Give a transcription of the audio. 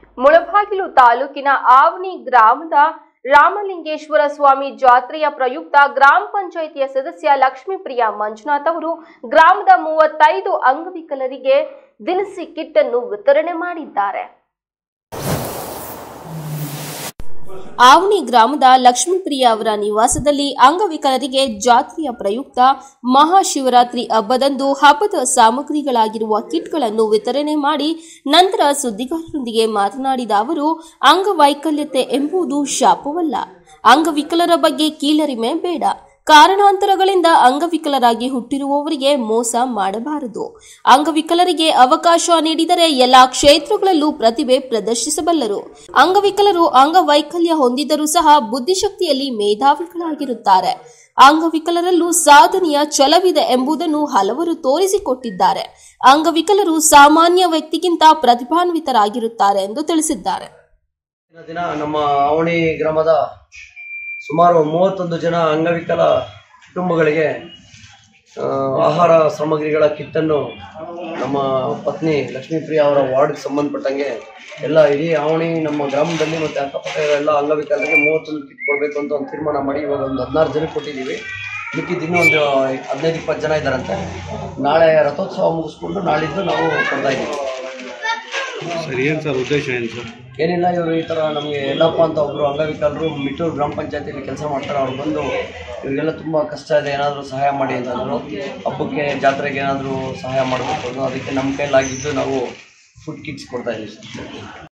ಮುಳಬಾಗಿಲು ತಾಲೂಕಿನ ಆವನಿ ಗ್ರಾಮದ ರಾಮಲಿಂಗೇಶ್ವರ ಸ್ವಾಮಿ ಜಾತ್ರೆಯ ಪ್ರಯುಕ್ತ ಗ್ರಾಮ ಪಂಚಾಯಿತಿಯ ಸದಸ್ಯ ಲಕ್ಷ್ಮೀಪ್ರಿಯ ಮಂಜುನಾಥ್ ಅವರು ಗ್ರಾಮದ ಮೂವತ್ತೈದು ಅಂಗವಿಕಲರಿಗೆ ದಿನಸಿ ಕಿಟ್ ಅನ್ನು ವಿತರಣೆ ಮಾಡಿದ್ದಾರೆ ಆವನಿ ಗ್ರಾಮದ ಲಕ್ಷ್ಮೀಪ್ರಿಯ ಅವರ ನಿವಾಸದಲ್ಲಿ ಅಂಗವಿಕಲರಿಗೆ ಜಾತ್ರೆಯ ಪ್ರಯುಕ್ತ ಮಹಾಶಿವರಾತ್ರಿ ಹಬ್ಬದಂದು ಹಬ್ಬದ ಸಾಮಗ್ರಿಗಳಾಗಿರುವ ಕಿಟ್ಗಳನ್ನು ವಿತರಣೆ ಮಾಡಿ ನಂತರ ಸುದ್ದಿಗಾರರೊಂದಿಗೆ ಮಾತನಾಡಿದ ಅವರು ಅಂಗವೈಕಲ್ಯತೆ ಎಂಬುದು ಶಾಪವಲ್ಲ ಅಂಗವಿಕಲರ ಬಗ್ಗೆ ಕೀಳರಿಮೆ ಬೇಡ ಕಾರಣಾಂತರಗಳಿಂದ ಅಂಗವಿಕಲರಾಗಿ ಹುಟ್ಟಿರುವವರಿಗೆ ಮೋಸ ಮಾಡಬಾರದು ಅಂಗವಿಕಲರಿಗೆ ಅವಕಾಶ ನೀಡಿದರೆ ಎಲ್ಲಾ ಕ್ಷೇತ್ರಗಳಲ್ಲೂ ಪ್ರತಿಭೆ ಪ್ರದರ್ಶಿಸಬಲ್ಲರು ಅಂಗವಿಕಲರು ಅಂಗವೈಕಲ್ಯ ಹೊಂದಿದರೂ ಸಹ ಬುದ್ಧಿಶಕ್ತಿಯಲ್ಲಿ ಮೇಧಾವಿಗಳಾಗಿರುತ್ತಾರೆ ಅಂಗವಿಕಲರಲ್ಲೂ ಸಾಧನೆಯ ಛಲವಿದೆ ಎಂಬುದನ್ನು ಹಲವರು ತೋರಿಸಿಕೊಟ್ಟಿದ್ದಾರೆ ಅಂಗವಿಕಲರು ಸಾಮಾನ್ಯ ವ್ಯಕ್ತಿಗಿಂತ ಪ್ರತಿಭಾನ್ವಿತರಾಗಿರುತ್ತಾರೆ ಎಂದು ತಿಳಿಸಿದ್ದಾರೆ ದಿನ ದಿನ ನಮ್ಮ ಅವಣಿ ಗ್ರಾಮದ ಸುಮಾರು ಮೂವತ್ತೊಂದು ಜನ ಅಂಗವಿಕಲ ಕುಟುಂಬಗಳಿಗೆ ಆ, ಆಹಾರ ಸಾಮಗ್ರಿಗಳ ಕಿಟ್ಟನ್ನು ನಮ್ಮ ಪತ್ನಿ ಲಕ್ಷ್ಮೀಪ್ರಿಯ ಅವರ ವಾರ್ಡ್ಗೆ ಸಂಬಂಧಪಟ್ಟಂಗೆ ಎಲ್ಲ ಇಡೀ ಅವಣಿ ನಮ್ಮ ಗ್ರಾಮದಲ್ಲಿ ಮತ್ತು ಅಕ್ಕಪಕ್ಕ ಎಲ್ಲ ಅಂಗವಿಕಲರಿಗೆ ಮೂವತ್ತೊಂದು ಕಿಟ್ ಕೊಡಬೇಕು ಅಂತ ಒಂದು ತೀರ್ಮಾನ ಮಾಡಿ ಇವಾಗ ಒಂದು ಹದಿನಾರು ಜನಕ್ಕೆ ಕೊಟ್ಟಿದ್ದೀವಿ ಮಿಕ್ಕಿದ್ದು ಇನ್ನೂ ಒಂದು ಹದಿನೈದು ಇಪ್ಪತ್ತು ಜನ ಇದ್ದಾರಂತೆ ನಾಳೆ ರಥೋತ್ಸವ ಮುಗಿಸ್ಕೊಂಡು ನಾಳಿದ್ದು ನಾವು ಕೊಡ್ತಾ ಇದ್ದೀವಿ ಸರ್ ಏನು ಸರ್ ಉದ್ದೇಶ ಏನು ಸರ್ ಏನಿಲ್ಲ ಇವರು ಈ ಥರ ನಮಗೆ ಎಲ್ಲಪ್ಪ ಅಂತ ಒಬ್ಬರು ಅಂಗವಿಕಲರು ಮಿಟ್ಟೂರು ಗ್ರಾಮ ಪಂಚಾಯತಿಯಲ್ಲಿ ಕೆಲಸ ಮಾಡ್ತಾರೆ ಅವ್ರು ಬಂದು ಇವರಿಗೆಲ್ಲ ತುಂಬ ಕಷ್ಟ ಇದೆ ಏನಾದರೂ ಸಹಾಯ ಮಾಡಿ ಅಂತಂದರು ಹಬ್ಬಕ್ಕೆ ಜಾತ್ರೆಗೆ ಏನಾದರೂ ಸಹಾಯ ಮಾಡಬೇಕು ಅನ್ನೋ ಅದಕ್ಕೆ ನಮ್ಮ ಕೈಲಾಗಿದ್ದು ನಾವು ಫುಡ್ ಕಿಟ್ಸ್ ಕೊಡ್ತಾ ಇದ್ದೀವಿ ಸರ್